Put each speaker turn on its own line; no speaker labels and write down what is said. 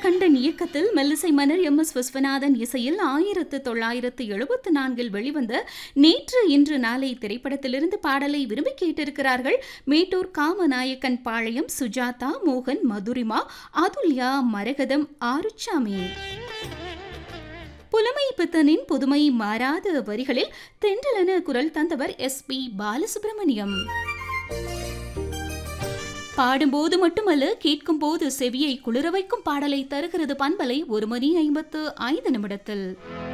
மணிகண்டன் இயக்கத்தில் மெல்லிசை மன்னர் எம் எஸ் விஸ்வநாதன் இசையில் ஆயிரத்து தொள்ளாயிரத்து எழுபத்து நான்கில் வெளிவந்த நேற்று இன்று நாளை திரைப்படத்திலிருந்து பாடலை விரும்பி கேட்டிருக்கிறார்கள் மேட்டூர் காமநாயக்கன் பாளையம் சுஜாதா மோகன் மதுரிமா அதுல்யா மரகதம் ஆருச்சாமி புலமை பித்தனின் புதுமை மாறாத வரிகளில் தென்றலென குரல் தந்தவர் எஸ் பி பாலசுப்ரமணியம் பாடும்போது மட்டுமல்ல கேட்கும்போது செவியை குளிர வைக்கும் பாடலை தருகிறது பண்பலை ஒரு மணி ஐம்பத்து ஐந்து நிமிடத்தில்